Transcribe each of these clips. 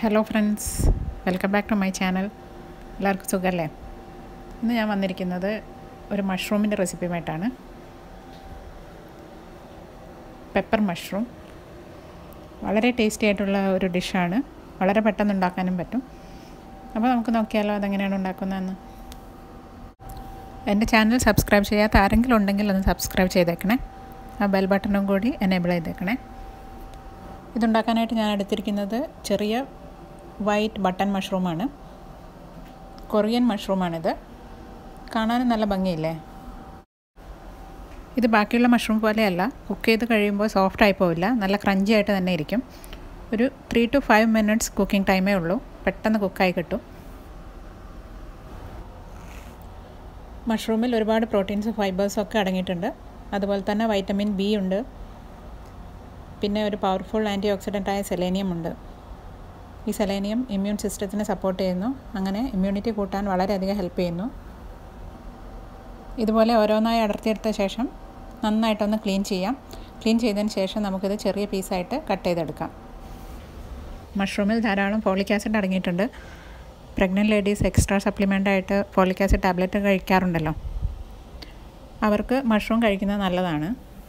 hello friends welcome back to my channel എല്ലാവർക്കും സുഖമല്ലേ ഇന്ന് ഞാൻ വന്നിരിക്കുന്നത് ഒരു മഷ്റൂമിൻ്റെ റെസിപ്പിയുമായിട്ടാണ് പെപ്പർ മഷ്റൂം വളരെ ടേസ്റ്റി ആയിട്ടുള്ള ഒരു ഡിഷാണ് വളരെ പെട്ടെന്ന് ഉണ്ടാക്കാനും പറ്റും അപ്പോൾ നമുക്ക് നോക്കിയാലോ അതെങ്ങനെയാണ് ഉണ്ടാക്കുന്നതെന്ന് എൻ്റെ ചാനൽ സബ്സ്ക്രൈബ് ചെയ്യാത്ത ആരെങ്കിലും ഉണ്ടെങ്കിൽ ഒന്ന് സബ്സ്ക്രൈബ് ചെയ്തേക്കണേ ആ ബെൽ ബട്ടണും കൂടി എനേബിൾ ചെയ്തേക്കണേ ഇതുണ്ടാക്കാനായിട്ട് ഞാൻ എടുത്തിരിക്കുന്നത് ചെറിയ വൈറ്റ് ബട്ടൺ മഷ്റൂമാണ് കൊറിയൻ മഷ്റൂമാണിത് കാണാനും നല്ല ഭംഗിയില്ലേ ഇത് ബാക്കിയുള്ള മഷ്റൂം പോലെയല്ല കുക്ക് ചെയ്ത് കഴിയുമ്പോൾ സോഫ്റ്റ് ആയി പോവില്ല നല്ല ക്രഞ്ചി ആയിട്ട് തന്നെ ഇരിക്കും ഒരു three to five minutes cooking ടൈമേ ഉള്ളൂ പെട്ടെന്ന് കുക്കായി കിട്ടും മഷ്റൂമിൽ ഒരുപാട് പ്രോട്ടീൻസ് ഫൈബേഴ്സും ഒക്കെ അടങ്ങിയിട്ടുണ്ട് അതുപോലെ തന്നെ വൈറ്റമിൻ ബി ഉണ്ട് പിന്നെ ഒരു പവർഫുൾ ആൻറ്റി ഓക്സിഡൻ്റായ സെലേനിയം ഉണ്ട് ഈ സെലേനിയം ഇമ്മ്യൂൺ സിസ്റ്റത്തിനെ സപ്പോർട്ട് ചെയ്യുന്നു അങ്ങനെ ഇമ്മ്യൂണിറ്റി കൂട്ടാൻ വളരെയധികം ഹെൽപ്പ് ചെയ്യുന്നു ഇതുപോലെ ഓരോന്നായി അടർത്തിയെടുത്ത ശേഷം നന്നായിട്ടൊന്ന് ക്ലീൻ ചെയ്യാം ക്ലീൻ ചെയ്തതിന് ശേഷം നമുക്കിത് ചെറിയ പീസായിട്ട് കട്ട് ചെയ്തെടുക്കാം മഷ്റൂമിൽ ധാരാളം ഫോളിക് ആസിഡ് അടങ്ങിയിട്ടുണ്ട് പ്രഗ്നൻറ്റ് ലേഡീസ് എക്സ്ട്രാ സപ്ലിമെൻ്റായിട്ട് ഫോളിക് ആസിഡ് ടാബ്ലറ്റ് കഴിക്കാറുണ്ടല്ലോ അവർക്ക് മഷ്റൂം കഴിക്കുന്നത് നല്ലതാണ്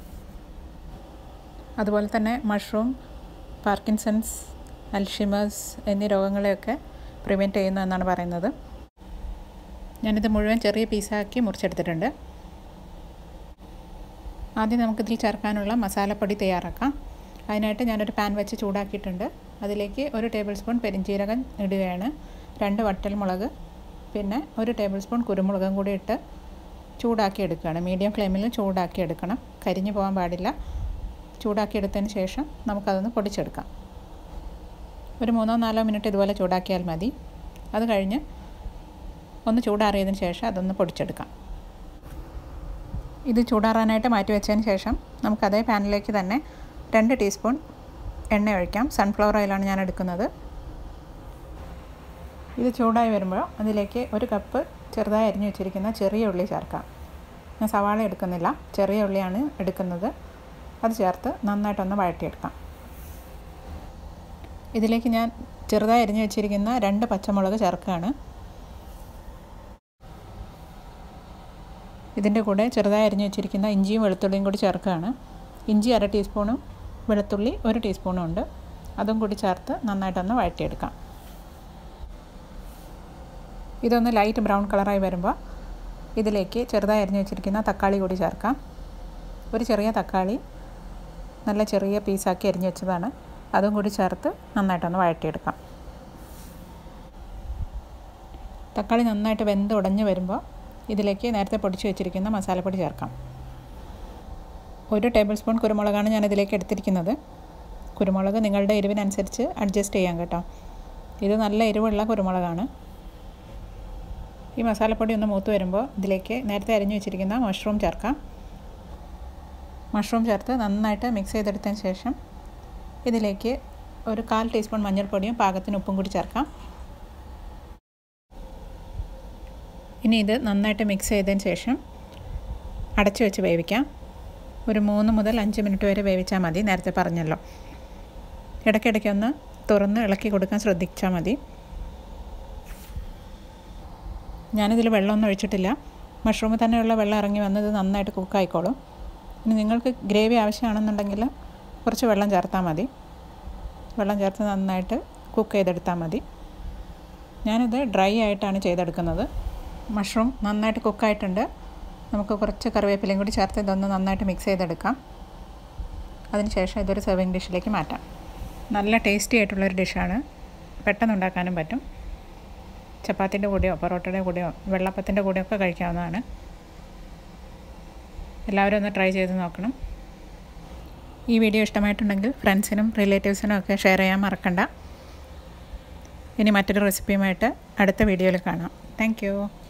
അതുപോലെ തന്നെ മഷ്റൂം പാർക്കിൻസൺസ് അൽഷിമേഴ്സ് എന്നീ രോഗങ്ങളെയൊക്കെ പ്രിവെൻറ്റ് ചെയ്യുന്നു എന്നാണ് പറയുന്നത് ഞാനിത് മുഴുവൻ ചെറിയ പീസാക്കി മുറിച്ചെടുത്തിട്ടുണ്ട് ആദ്യം നമുക്കിതിൽ ചേർക്കാനുള്ള മസാലപ്പൊടി തയ്യാറാക്കാം അതിനായിട്ട് ഞാനൊരു പാൻ വെച്ച് ചൂടാക്കിയിട്ടുണ്ട് അതിലേക്ക് ഒരു ടേബിൾ സ്പൂൺ പെരിഞ്ചീരകം ഇടുകയാണ് രണ്ട് വട്ടൽമുളക് പിന്നെ ഒരു ടേബിൾ സ്പൂൺ കുരുമുളകും കൂടി ഇട്ട് ചൂടാക്കി എടുക്കുകയാണ് മീഡിയം ഫ്ലെയിമിൽ ചൂടാക്കി എടുക്കണം കരിഞ്ഞു പോകാൻ പാടില്ല ചൂടാക്കി എടുത്തതിന് ശേഷം നമുക്കതൊന്ന് പൊടിച്ചെടുക്കാം ഒരു മൂന്നോ നാലോ മിനിറ്റ് ഇതുപോലെ ചൂടാക്കിയാൽ മതി അത് കഴിഞ്ഞ് ഒന്ന് ചൂടാറിയതിന് ശേഷം അതൊന്ന് പൊടിച്ചെടുക്കാം ഇത് ചൂടാറാനായിട്ട് മാറ്റി വെച്ചതിന് ശേഷം നമുക്ക് അതേ പാനിലേക്ക് തന്നെ രണ്ട് ടീസ്പൂൺ എണ്ണ ഒഴിക്കാം സൺഫ്ലവർ ഓയിലാണ് ഞാൻ എടുക്കുന്നത് ഇത് ചൂടായി വരുമ്പോൾ അതിലേക്ക് ഒരു കപ്പ് ചെറുതായി അരിഞ്ഞു വെച്ചിരിക്കുന്ന ചെറിയ ഉള്ളി ചേർക്കാം ഞാൻ സവാള എടുക്കുന്നില്ല ചെറിയ ഉള്ളിയാണ് എടുക്കുന്നത് അത് ചേർത്ത് നന്നായിട്ടൊന്ന് വഴറ്റിയെടുക്കാം ഇതിലേക്ക് ഞാൻ ചെറുതായി അരിഞ്ഞു വെച്ചിരിക്കുന്ന രണ്ട് പച്ചമുളക് ചേർക്കുകയാണ് ഇതിൻ്റെ കൂടെ ചെറുതായി അരിഞ്ഞു വെച്ചിരിക്കുന്ന ഇഞ്ചിയും വെളുത്തുള്ളിയും കൂടി ചേർക്കുകയാണ് ഇഞ്ചി അര ടീസ്പൂണും വെളുത്തുള്ളി ഒരു ടീസ്പൂണും ഉണ്ട് അതും കൂടി ചേർത്ത് നന്നായിട്ടൊന്ന് വഴറ്റിയെടുക്കാം ഇതൊന്ന് ലൈറ്റ് ബ്രൗൺ കളറായി വരുമ്പോൾ ഇതിലേക്ക് ചെറുതായി അരിഞ്ഞു വെച്ചിരിക്കുന്ന തക്കാളി കൂടി ചേർക്കാം ഒരു ചെറിയ തക്കാളി നല്ല ചെറിയ പീസാക്കി അരിഞ്ഞു വെച്ചതാണ് അതും കൂടി ചേർത്ത് നന്നായിട്ടൊന്ന് വഴറ്റിയെടുക്കാം തക്കാളി നന്നായിട്ട് വെന്ത് ഉടഞ്ഞ് വരുമ്പോൾ ഇതിലേക്ക് നേരത്തെ പൊടിച്ച് വെച്ചിരിക്കുന്ന മസാലപ്പൊടി ചേർക്കാം ഒരു ടേബിൾ സ്പൂൺ കുരുമുളകാണ് ഞാൻ ഇതിലേക്ക് എടുത്തിരിക്കുന്നത് കുരുമുളക് നിങ്ങളുടെ എരിവിനനുസരിച്ച് അഡ്ജസ്റ്റ് ചെയ്യാം കേട്ടോ ഇത് നല്ല എരിവുള്ള കുരുമുളകാണ് ഈ മസാലപ്പൊടി ഒന്ന് മൂത്ത് വരുമ്പോൾ ഇതിലേക്ക് നേരത്തെ അരിഞ്ഞു വെച്ചിരിക്കുന്ന മഷ്റൂം ചേർക്കാം മഷ്റൂം ചേർത്ത് നന്നായിട്ട് മിക്സ് ചെയ്തെടുത്തതിന് ശേഷം ഇതിലേക്ക് ഒരു കാൽ ടീസ്പൂൺ മഞ്ഞൾപ്പൊടിയും പാകത്തിന് ഉപ്പും കൂടി ചേർക്കാം ഇനി ഇത് നന്നായിട്ട് മിക്സ് ചെയ്തതിന് ശേഷം അടച്ചു വെച്ച് വേവിക്കാം ഒരു മൂന്ന് മുതൽ അഞ്ച് മിനിറ്റ് വരെ വേവിച്ചാൽ മതി നേരത്തെ പറഞ്ഞല്ലോ ഇടയ്ക്കിടയ്ക്ക് ഒന്ന് തുറന്ന് ഇളക്കി കൊടുക്കാൻ ശ്രദ്ധിച്ചാൽ മതി ഞാനിതിൽ വെള്ളമൊന്നും ഒഴിച്ചിട്ടില്ല മഷ്റൂമിൽ തന്നെയുള്ള വെള്ളം ഇറങ്ങി വന്നത് നന്നായിട്ട് കുക്കായിക്കോളും ഇനി നിങ്ങൾക്ക് ഗ്രേവി ആവശ്യമാണെന്നുണ്ടെങ്കിൽ കുറച്ച് വെള്ളം ചേർത്താൽ മതി വെള്ളം ചേർത്ത് നന്നായിട്ട് കുക്ക് ചെയ്തെടുത്താൽ മതി ഞാനിത് ഡ്രൈ ആയിട്ടാണ് ചെയ്തെടുക്കുന്നത് മഷ്റൂം നന്നായിട്ട് കുക്കായിട്ടുണ്ട് നമുക്ക് കുറച്ച് കറിവേപ്പിലയും കൂടി ചേർത്ത് ഇതൊന്ന് നന്നായിട്ട് മിക്സ് ചെയ്തെടുക്കാം അതിനുശേഷം ഇതൊരു സെർവിങ് ഡിഷിലേക്ക് മാറ്റാം നല്ല ടേസ്റ്റി ആയിട്ടുള്ളൊരു ഡിഷാണ് പെട്ടെന്ന് ഉണ്ടാക്കാനും പറ്റും ചപ്പാത്തിൻ്റെ കൂടെയോ പൊറോട്ടയുടെ കൂടെയോ വെള്ളപ്പത്തിൻ്റെ കൂടെയോ ഒക്കെ കഴിക്കാവുന്നതാണ് എല്ലാവരും ഒന്ന് ട്രൈ ചെയ്ത് നോക്കണം ഈ വീഡിയോ ഇഷ്ടമായിട്ടുണ്ടെങ്കിൽ ഫ്രണ്ട്സിനും റിലേറ്റീവ്സിനും ഒക്കെ ഷെയർ ചെയ്യാൻ മറക്കണ്ട ഇനി മറ്റൊരു റെസിപ്പിയുമായിട്ട് അടുത്ത വീഡിയോയിൽ കാണാം താങ്ക്